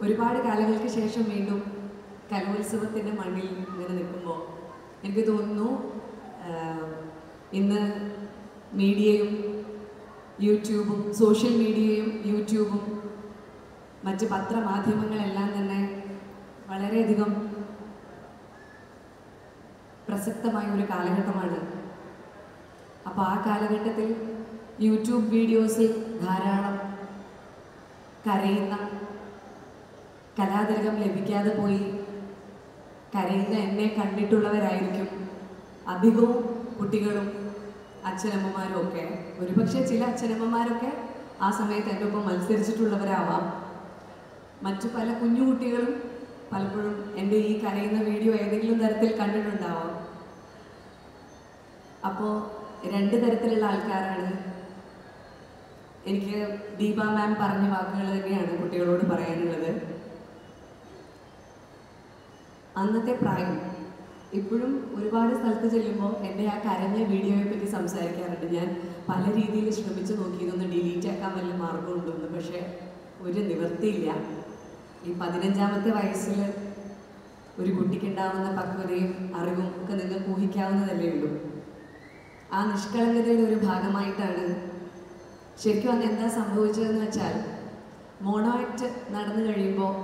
ഒരുപാട് കാലങ്ങൾക്ക് ശേഷം വീണ്ടും കലോത്സവത്തിൻ്റെ മണ്ണിൽ ഇങ്ങനെ നിൽക്കുമ്പോൾ എനിക്ക് തോന്നുന്നു ആഹ്, ഇന്ന് മീഡിയയും യൂട്യൂബും സോഷ്യൽ മീഡിയയും യൂട്യൂബും മറ്റ് പത്രമാധ്യമങ്ങളെല്ലാം തന്നെ വളരെയധികം പ്രസക്തമായ ഒരു കാലഘട്ടമാണ് അപ്പോൾ ആ കാലഘട്ടത്തിൽ യൂട്യൂബ് വീഡിയോസിൽ ധാരാളം കരയുന്ന കലാതിലകം ലഭിക്കാതെ പോയി കരയുന്ന എന്നെ കണ്ടിട്ടുള്ളവരായിരിക്കും അധികവും കുട്ടികളും അച്ഛനമ്മമാരും ഒക്കെ ഒരുപക്ഷെ ചില അച്ഛനമ്മമാരൊക്കെ ആ സമയത്ത് എൻ്റെ ഒപ്പം മത്സരിച്ചിട്ടുള്ളവരാവാം മറ്റു പല കുഞ്ഞു കുട്ടികളും പലപ്പോഴും എൻ്റെ ഈ കരയുന്ന വീഡിയോ ഏതെങ്കിലും തരത്തിൽ കണ്ടിട്ടുണ്ടാവാം അപ്പോൾ രണ്ട് തരത്തിലുള്ള ആൾക്കാരാണ് എനിക്ക് ദീപ മാം പറഞ്ഞ വാക്കുകൾ തന്നെയാണ് കുട്ടികളോട് പറയാനുള്ളത് അന്നത്തെ പ്രായം ഇപ്പോഴും ഒരുപാട് സ്ഥലത്ത് ചെല്ലുമ്പോൾ എൻ്റെ ആ കരഞ്ഞ വീഡിയോയെ പറ്റി സംസാരിക്കാറുണ്ട് ഞാൻ പല രീതിയിൽ ശ്രമിച്ചു നോക്കി ഇതൊന്ന് ഡിലീറ്റ് ആക്കാൻ വല്ല മാർഗമുണ്ടെന്ന് പക്ഷേ ഒരു നിവൃത്തിയില്ല ഈ പതിനഞ്ചാമത്തെ വയസ്സിൽ ഒരു കുട്ടിക്കുണ്ടാവുന്ന പക്വതയും അറിവും ഒക്കെ നിങ്ങൾക്ക് ഊഹിക്കാവുന്നതല്ലേ ഉള്ളൂ ആ നിഷ്കളങ്കതയുടെ ഒരു ഭാഗമായിട്ടാണ് ശരിക്കും അന്ന് എന്താ സംഭവിച്ചതെന്ന് വെച്ചാൽ മോണോ ആക്ട് നടന്നു കഴിയുമ്പോൾ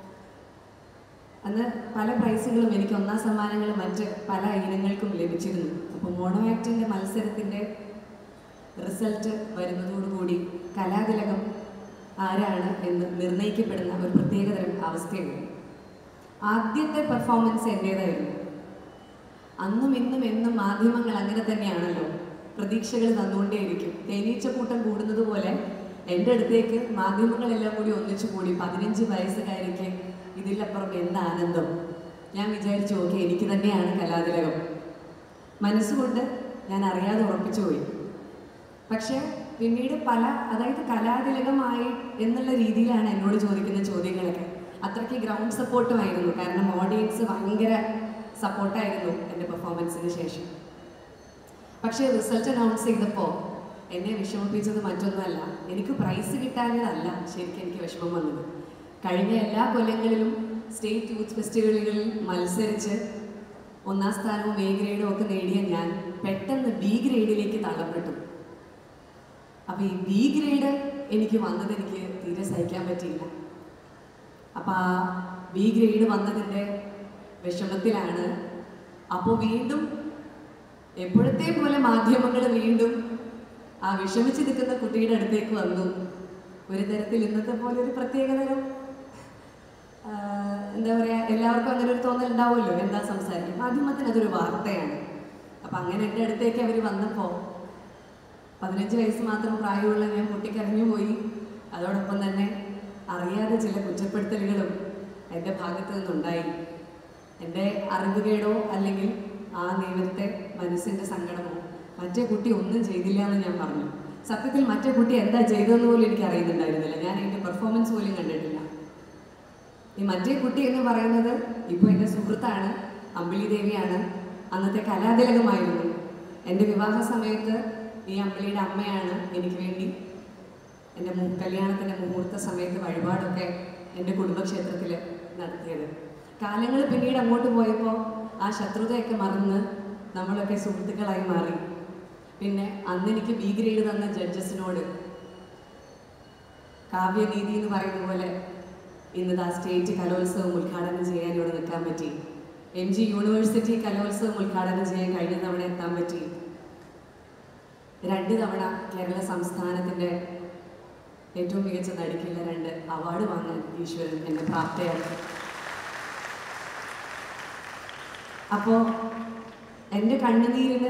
അന്ന് പല പ്രൈസുകളും എനിക്ക് ഒന്നാം സമ്മാനങ്ങളും മറ്റ് പല ഇനങ്ങൾക്കും ലഭിച്ചിരുന്നു അപ്പോൾ മോണോ ആക്ടിൻ്റെ മത്സരത്തിൻ്റെ റിസൾട്ട് വരുന്നതോടുകൂടി കലാതിലകം ആരാണ് എന്ന് നിർണ്ണയിക്കപ്പെടുന്ന ഒരു പ്രത്യേകതരം അവസ്ഥയുണ്ട് ആദ്യത്തെ പെർഫോമൻസ് എൻ്റേതായിരുന്നു അന്നും ഇന്നും എന്നും മാധ്യമങ്ങൾ അങ്ങനെ തന്നെയാണല്ലോ പ്രതീക്ഷകൾ തന്നുകൊണ്ടേയിരിക്കും തേനീച്ചക്കൂട്ടം കൂടുന്നത് പോലെ എൻ്റെ അടുത്തേക്ക് മാധ്യമങ്ങളെല്ലാം കൂടി ഒന്നിച്ചു കൂടി പതിനഞ്ച് വയസ്സുകാരിക്ക് ഇതിലപ്പുറം എന്ത് ആനന്ദം ഞാൻ വിചാരിച്ചു ഓക്കെ എനിക്ക് തന്നെയാണ് കലാതിലകം മനസ്സുകൊണ്ട് ഞാൻ അറിയാതെ ഉറപ്പിച്ചു പോയി പക്ഷേ പിന്നീട് പല അതായത് കലാതിലകമായി എന്നുള്ള രീതിയിലാണ് എന്നോട് ചോദിക്കുന്ന ചോദ്യങ്ങളൊക്കെ അത്രയ്ക്ക് ഗ്രൗണ്ട് സപ്പോർട്ടുമായിരുന്നു കാരണം ഓഡിയൻസ് ഭയങ്കര സപ്പോർട്ടായിരുന്നു എൻ്റെ പെർഫോമൻസിന് ശേഷം പക്ഷേ റിസൾട്ട് അനൗൺസ് ചെയ്തപ്പോൾ എന്നെ വിഷമിപ്പിച്ചത് മറ്റൊന്നുമല്ല എനിക്ക് പ്രൈസ് കിട്ടാനതല്ല ശരിക്കും എനിക്ക് വിഷമം വന്നത് കഴിഞ്ഞ എല്ലാ കൊല്ലങ്ങളിലും സ്റ്റേറ്റ് യൂത്ത് ഫെസ്റ്റിവലുകളിൽ മത്സരിച്ച് ഒന്നാം സ്ഥാനവും എ ഗ്രേഡും ഒക്കെ നേടിയ ഞാൻ പെട്ടെന്ന് ബി ഗ്രേഡിലേക്ക് തള്ളപ്പെട്ടു അപ്പോൾ ഈ ബി ഗ്രേഡ് എനിക്ക് വന്നത് എനിക്ക് തീരെ സഹിക്കാൻ പറ്റിയില്ല അപ്പോൾ ആ ബി ഗ്രേഡ് വന്നതിൻ്റെ വിഷമത്തിലാണ് അപ്പോൾ വീണ്ടും എപ്പോഴത്തെ പോലെ മാധ്യമങ്ങൾ വീണ്ടും ആ വിഷമിച്ച് നിൽക്കുന്ന കുട്ടിയുടെ അടുത്തേക്ക് വന്നു ഒരു തരത്തിൽ ഇന്നത്തെ പോലെ ഒരു പ്രത്യേകതരം ആ, എന്താ പറയുക എല്ലാവർക്കും അങ്ങനെ ഒരു തോന്നൽ ഉണ്ടാവുമല്ലോ എന്താ സംസാരിക്കും മാധ്യമത്തിന് അതൊരു വാർത്തയാണ് അപ്പം അങ്ങനെ എൻ്റെ അടുത്തേക്ക് അവർ വന്നപ്പോൾ പതിനഞ്ച് വയസ്സ് മാത്രം പ്രായമുള്ള ഞാൻ പൊട്ടിക്കരഞ്ഞു പോയി അതോടൊപ്പം തന്നെ അറിയാതെ ചില കുറ്റപ്പെടുത്തലുകളും എൻ്റെ ഭാഗത്തു നിന്നുണ്ടായി എൻ്റെ അറിവുകേടോ അല്ലെങ്കിൽ ആ നിയമത്തെ മനസ്സിൻ്റെ സങ്കടമോ മറ്റേ കുട്ടി ഒന്നും ചെയ്തില്ല എന്ന് ഞാൻ പറഞ്ഞു സത്യത്തിൽ മറ്റേ കുട്ടി എന്താ ചെയ്തതെന്ന് പോലും എനിക്ക് അറിയുന്നുണ്ടായിരുന്നില്ല ഞാൻ എൻ്റെ പെർഫോമൻസ് പോലും കണ്ടിട്ടില്ല ഈ മറ്റേ കുട്ടി എന്ന് പറയുന്നത് ഇപ്പോൾ എൻ്റെ സുഹൃത്താണ് അമ്പിളി ദേവിയാണ് അന്നത്തെ കലാതിലകമായിരുന്നു എൻ്റെ വിവാഹ സമയത്ത് ഈ അമ്പിളിയുടെ അമ്മയാണ് എനിക്ക് വേണ്ടി എൻ്റെ മു കല്യാണത്തിൻ്റെ മുഹൂർത്ത സമയത്ത് വഴിപാടൊക്കെ എൻ്റെ കുടുംബക്ഷേത്രത്തിൽ നടത്തിയത് കാലങ്ങൾ പിന്നീട് അങ്ങോട്ട് പോയപ്പോൾ ആ ശത്രുതയൊക്കെ മറന്ന് നമ്മളൊക്കെ സുഹൃത്തുക്കളായി മാറി പിന്നെ അന്ന് എനിക്ക് ബി ഗ്രേഡ് തന്ന ജഡ്ജസിനോട് കാവ്യനീതി എന്ന് പറയുന്ന പോലെ ഇന്നത് ആ സ്റ്റേറ്റ് കലോത്സവം ഉദ്ഘാടനം ചെയ്യാൻ ഇവിടെ നിൽക്കാൻ പറ്റി എം ജി യൂണിവേഴ്സിറ്റി കലോത്സവം ഉദ്ഘാടനം ചെയ്യാൻ കഴിഞ്ഞ തവണ എത്താൻ പറ്റി രണ്ട് തവണ കേരള സംസ്ഥാനത്തിൻ്റെ ഏറ്റവും മികച്ച നടിക്കുള്ള രണ്ട് അവാർഡ് വാങ്ങാൻ ഈശ്വരൻ എന്നെ പ്രാപ്തയാക്കി അപ്പോൾ എൻ്റെ കണ്ണുനീരിന്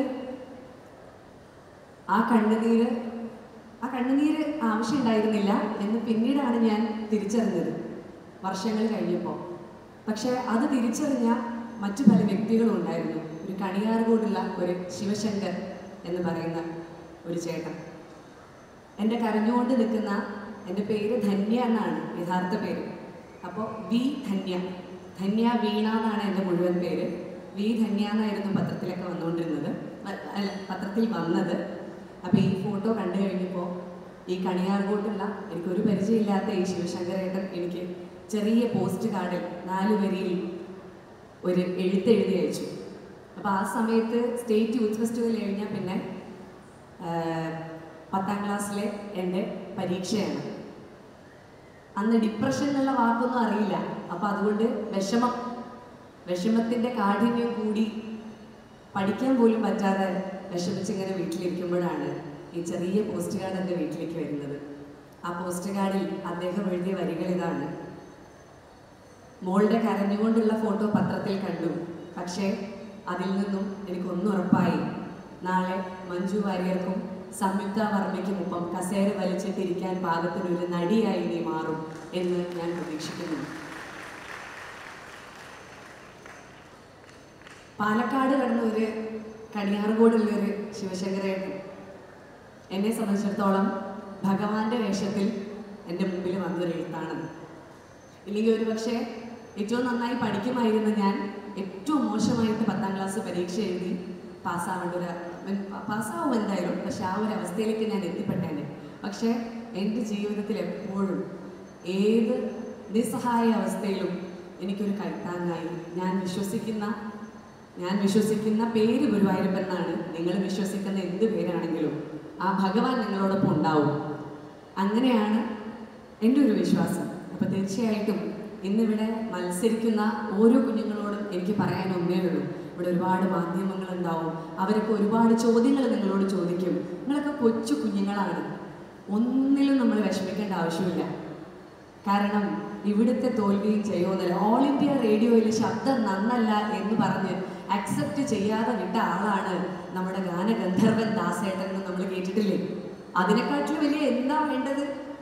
ആ കണ്ണുനീര് ആ കണ്ണുനീര് ആവശ്യമുണ്ടായിരുന്നില്ല എന്ന് പിന്നീടാണ് ഞാൻ തിരിച്ചറിഞ്ഞത് വർഷങ്ങൾ കഴിഞ്ഞപ്പോൾ പക്ഷേ അത് തിരിച്ചറിഞ്ഞ മറ്റു പല വ്യക്തികളും ഉണ്ടായിരുന്നു ഒരു കണിയാർകോടുള്ള ഒരു ശിവശങ്കർ എന്ന് പറയുന്ന ഒരു ചേട്ടൻ എൻ്റെ കരഞ്ഞുകൊണ്ട് നിൽക്കുന്ന എൻ്റെ പേര് ധന്യ എന്നാണ് യഥാർത്ഥ പേര് അപ്പോൾ വി ധന്യ ധന്യ വീണ എന്നാണ് എൻ്റെ മുഴുവൻ പേര് വി ധന്യ എന്നായിരുന്നു പത്രത്തിലൊക്കെ വന്നുകൊണ്ടിരുന്നത് അ- അല്ല പത്രത്തിൽ വന്നത് അപ്പോൾ ഈ ഫോട്ടോ കണ്ടു കഴിഞ്ഞപ്പോൾ ഈ കണിയാർകോട്ടുള്ള എനിക്കൊരു പരിചയമില്ലാത്ത ഈ ശിവശങ്കരേട്ടൻ എനിക്ക് ചെറിയ പോസ്റ്റ് കാർഡിൽ നാല് വരിയിൽ ഒരു എഴുത്ത് എഴുതി അയച്ചു അപ്പോൾ ആ സമയത്ത് സ്റ്റേറ്റ് യൂത്ത് ഫെസ്റ്റിവൽ കഴിഞ്ഞാൽ പിന്നെ ആ, പത്താം ക്ലാസ്സിലെ എൻ്റെ പരീക്ഷയാണ് അന്ന് ഡിപ്രഷൻ എന്നുള്ള വാക്കൊന്നും അറിയില്ല അപ്പോൾ അതുകൊണ്ട് വിഷമം വിഷമത്തിൻ്റെ കാഠിന്യം കൂടി പഠിക്കാൻ പോലും പറ്റാതെ വിഷമിച്ചിങ്ങനെ വീട്ടിലിരിക്കുമ്പോഴാണ് ഈ ചെറിയ പോസ്റ്റ് കാർഡ് എൻ്റെ വീട്ടിലേക്ക് വരുന്നത് ആ പോസ്റ്റ് കാർഡിൽ അദ്ദേഹം എഴുതിയ വരികൾ ഇതാണ് മോളുടെ കരഞ്ഞുകൊണ്ടുള്ള ഫോട്ടോ പത്രത്തിൽ കണ്ടു പക്ഷേ അതിൽ നിന്നും എനിക്കൊന്നും ഉറപ്പായി നാളെ മഞ്ജു വാര്യർക്കും സംയുക്ത വർമ്മയ്ക്കുമൊപ്പം കസേര വലിച്ചിട്ടിരിക്കാൻ പാകത്തിനൊരു നടിയായി നീ മാറും എന്ന് ഞാൻ പ്രതീക്ഷിക്കുന്നു പാലക്കാട് കടന്ന ഒരു കണിയാർകോടുള്ള ഒരു ശിവശങ്കരേട്ടൻ എന്നെ സംബന്ധിച്ചിടത്തോളം ഭഗവാന്റെ വേഷത്തിൽ എൻ്റെ മുമ്പിൽ വന്നൊരു എഴുത്താണ് ഇല്ലെങ്കിൽ ഒരു പക്ഷേ ഏറ്റവും നന്നായി പഠിക്കുമായിരുന്ന ഞാൻ ഏറ്റവും മോശമായിട്ട് പത്താം ക്ലാസ് പരീക്ഷ എഴുതി പാസ്സാവേണ്ട ഒരു പാസ്സാവും എന്തായാലും പക്ഷെ ആ ഒരു അവസ്ഥയിലേക്ക് ഞാൻ എത്തിപ്പെട്ടേനെ പക്ഷേ എൻ്റെ ജീവിതത്തിൽ എപ്പോഴും ഏത് നിസ്സഹായ അവസ്ഥയിലും എനിക്കൊരു കൈത്താങ്ങായി ഞാൻ വിശ്വസിക്കുന്ന ഞാൻ വിശ്വസിക്കുന്ന പേര് ഗുരുവായൂരപ്പൻ എന്നാണ് നിങ്ങൾ വിശ്വസിക്കുന്ന എന്ത് പേരാണെങ്കിലും ആ ഭഗവാൻ നിങ്ങളോടൊപ്പം ഉണ്ടാവും അങ്ങനെയാണ് എൻ്റെ ഒരു വിശ്വാസം അപ്പോൾ തീർച്ചയായിട്ടും ഇന്നിവിടെ മത്സരിക്കുന്ന ഓരോ കുഞ്ഞുങ്ങളോടും എനിക്ക് പറയാൻ ഒന്നേ ഉള്ളൂ ഇവിടെ ഒരുപാട് മാധ്യമങ്ങൾ ഉണ്ടാവും അവരൊക്കെ ഒരുപാട് ചോദ്യങ്ങൾ നിങ്ങളോട് ചോദിക്കും നിങ്ങളൊക്കെ കൊച്ചു കുഞ്ഞുങ്ങളാണ് ഒന്നിലും നമ്മൾ വിഷമിക്കേണ്ട ആവശ്യമില്ല കാരണം ഇവിടുത്തെ തോൽവിയും ചെയ്യുമെന്നല്ല ഓൾ ഇന്ത്യ റേഡിയോയിൽ ശബ്ദം നന്നല്ല എന്ന് പറഞ്ഞ് അക്സെപ്റ്റ് ചെയ്യാതെ വിട്ട ആളാണ് നമ്മുടെ ഗാനഗന്ധർവൻ ദാസേട്ടൻ എന്ന് നമ്മൾ കേട്ടിട്ടില്ലേ അതിനെക്കാട്ടിലും വലിയ എന്താ വേണ്ടത്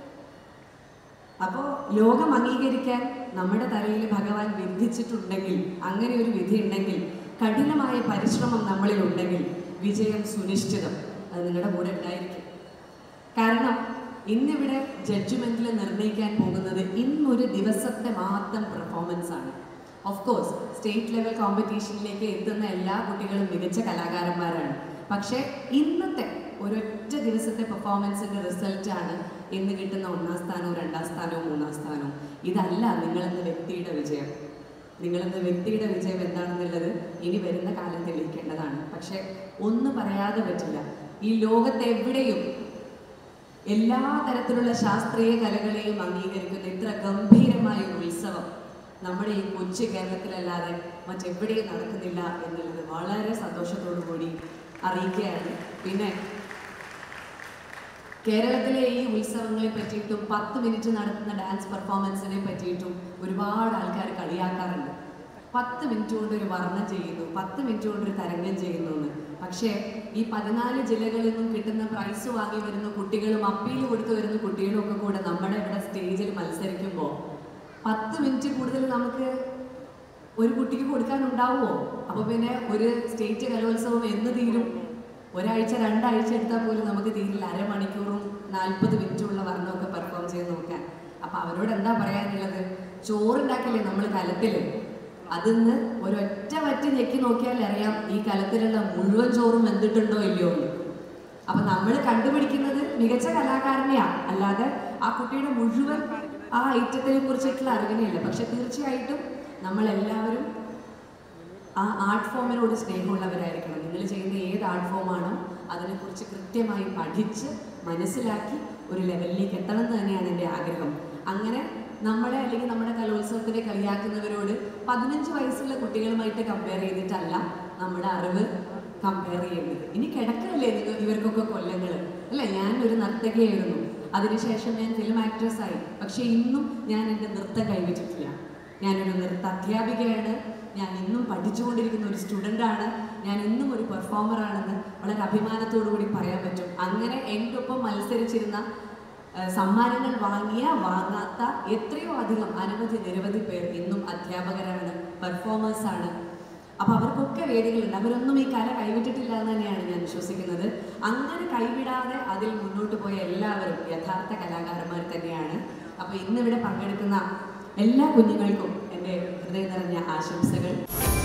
അപ്പോൾ ലോകം അംഗീകരിക്കാൻ നമ്മുടെ തലയിൽ ഭഗവാൻ വിധിച്ചിട്ടുണ്ടെങ്കിൽ അങ്ങനെ ഒരു വിധി ഉണ്ടെങ്കിൽ കഠിനമായ പരിശ്രമം നമ്മളിൽ ഉണ്ടെങ്കിൽ വിജയം സുനിശ്ചിതം അത് നിങ്ങളുടെ കൂടെ ഉണ്ടായിരിക്കും കാരണം ഇന്നിവിടെ ജഡ്ജ്മെന്റിൽ നിർണ്ണയിക്കാൻ പോകുന്നത് ഇന്നൊരു ദിവസത്തെ മാത്രം പെർഫോമൻസ് ആണ് ഓഫ് കോഴ്സ് സ്റ്റേറ്റ് ലെവൽ കോമ്പറ്റീഷനിലേക്ക് എത്തുന്ന എല്ലാ കുട്ടികളും മികച്ച കലാകാരന്മാരാണ് പക്ഷേ ഇന്നത്തെ ഒരൊറ്റ ദിവസത്തെ പെർഫോമൻസിന്റെ റിസൾട്ട് ആണ് ഇന്ന് കിട്ടുന്ന ഒന്നാം സ്ഥാനവും രണ്ടാം സ്ഥാനവും മൂന്നാം സ്ഥാനവും ഇതല്ല നിങ്ങളെന്ന വ്യക്തിയുടെ വിജയം നിങ്ങളെന്ന വ്യക്തിയുടെ വിജയം എന്താണെന്നുള്ളത് ഇനി വരുന്ന കാലം തെളിയിക്കേണ്ടതാണ് പക്ഷെ ഒന്ന് പറയാതെ പറ്റില്ല ഈ ലോകത്ത് എവിടെയും എല്ലാ തരത്തിലുള്ള ശാസ്ത്രീയ കലകളെയും അംഗീകരിക്കുന്ന ഇത്ര ഗംഭീരമായ ഒരു ഉത്സവം നമ്മുടെ ഈ കൊച്ചു കേരളത്തിലല്ലാതെ മറ്റെവിടെയും നടക്കുന്നില്ല എന്നുള്ളത് വളരെ സന്തോഷത്തോടു കൂടി അറിയിക്കുകയാണ് പിന്നെ കേരളത്തിലെ ഈ ഉത്സവങ്ങളെ പറ്റിയിട്ടും പത്ത് മിനിറ്റ് നടത്തുന്ന ഡാൻസ് പെർഫോമൻസിനെ പറ്റിയിട്ടും ഒരുപാട് ആൾക്കാർ കളിയാക്കാറുണ്ട് പത്ത് മിനിറ്റ് കൊണ്ട് ഒരു വർണ്ണം ചെയ്യുന്നു പത്ത് മിനിറ്റ് കൊണ്ട് ഒരു തരംഗം ചെയ്യുന്നു എന്ന് പക്ഷേ ഈ പതിനാല് ജില്ലകളിൽ നിന്നും കിട്ടുന്ന പ്രൈസ് വാങ്ങി വരുന്ന കുട്ടികളും അപ്പീൽ കൊടുത്തു വരുന്ന കുട്ടികളും ഒക്കെ കൂടെ നമ്മുടെ ഇവിടെ സ്റ്റേജിൽ മത്സരിക്കുമ്പോൾ പത്ത് മിനിറ്റ് കൂടുതൽ നമുക്ക് ഒരു കുട്ടിക്ക് കൊടുക്കാനുണ്ടാവുമോ അപ്പോൾ പിന്നെ ഒരു സ്റ്റേറ്റ് കലോത്സവം എന്ന് തീരും ഒരാഴ്ച രണ്ടാഴ്ച എടുത്താൽ പോലും നമുക്ക് തീരില്ല അരമണിക്കൂറും നാൽപ്പത് മിനിറ്റുള്ള വർണ്ണമൊക്കെ പെർഫോം ചെയ്ത് നോക്കാൻ അപ്പം അവരോട് എന്താ പറയാനുള്ളത് ചോറുണ്ടാക്കില്ലേ നമ്മൾ കലത്തിൽ അതിന്ന് ഒരൊറ്റ വറ്റ് ഞെക്കി നോക്കിയാൽ അറിയാം ഈ കലത്തിലുള്ള മുഴുവൻ ചോറും വെന്തിട്ടുണ്ടോ ഇല്ലയോ എന്ന് അപ്പൊ നമ്മൾ കണ്ടുപിടിക്കുന്നത് മികച്ച കലാകാരനെയാ അല്ലാതെ ആ കുട്ടിയുടെ മുഴുവൻ ആ ഐറ്റത്തിനെ കുറിച്ചിട്ടുള്ള അറിവിനെയല്ല പക്ഷെ തീർച്ചയായിട്ടും നമ്മൾ എല്ലാവരും ആ ആർട്ട് ഫോമിനോട് സ്നേഹമുള്ളവരായിരിക്കണം നിങ്ങൾ ചെയ്യുന്ന ഏത് ആർട്ട് ഫോമാണോ അതിനെക്കുറിച്ച് കൃത്യമായി പഠിച്ച് മനസ്സിലാക്കി ഒരു ലെവലിലേക്ക് എത്തണം എന്ന് തന്നെയാണ് എൻ്റെ ആഗ്രഹം അങ്ങനെ നമ്മളെ അല്ലെങ്കിൽ നമ്മുടെ കലോത്സവത്തിനെ കളിയാക്കുന്നവരോട് പതിനഞ്ച് വയസ്സുള്ള കുട്ടികളുമായിട്ട് കമ്പയർ ചെയ്തിട്ടല്ല നമ്മുടെ അറിവ് കമ്പയർ ചെയ്യേണ്ടത് ഇനി കിടക്കല്ലേ നിങ്ങൾ ഇവർക്കൊക്കെ കൊല്ലങ്ങൾ അല്ല ഞാൻ ഒരു നർത്തകിയായിരുന്നു അതിനുശേഷം ഞാൻ ഫിലിം ആക്ട്രസ് ആയി പക്ഷെ ഇന്നും ഞാൻ എൻ്റെ നൃത്തം കൈവിട്ടിട്ടില്ല ഞാനൊരു നൃത്ത അധ്യാപികയാണ് ഞാൻ ഇന്നും പഠിച്ചുകൊണ്ടിരിക്കുന്ന ഒരു സ്റ്റുഡൻ്റ് ആണ് ഞാൻ ഇന്നും ഒരു പെർഫോമർ ആണെന്ന് വളരെ അഭിമാനത്തോടു കൂടി പറയാൻ പറ്റും അങ്ങനെ എൻ്റെ ഒപ്പം മത്സരിച്ചിരുന്ന ആ, സമ്മാനങ്ങൾ വാങ്ങിയ വാങ്ങാത്ത എത്രയോ അധികം അനവധി നിരവധി പേർ ഇന്നും അധ്യാപകരാണ് പെർഫോമേഴ്സ് ആണ് അപ്പൊ അവർക്കൊക്കെ വേദികളുണ്ട് അവരൊന്നും ഈ കല കൈവിട്ടിട്ടില്ല എന്ന് തന്നെയാണ് ഞാൻ വിശ്വസിക്കുന്നത് അങ്ങനെ കൈവിടാതെ അതിൽ മുന്നോട്ട് പോയ എല്ലാവരും യഥാർത്ഥ കലാകാരന്മാർ തന്നെയാണ് അപ്പൊ ഇന്നിവിടെ പങ്കെടുക്കുന്ന എല്ലാ കുഞ്ഞുങ്ങൾക്കും എൻ്റെ ഹൃദയം നിറഞ്ഞ ആശംസകൾ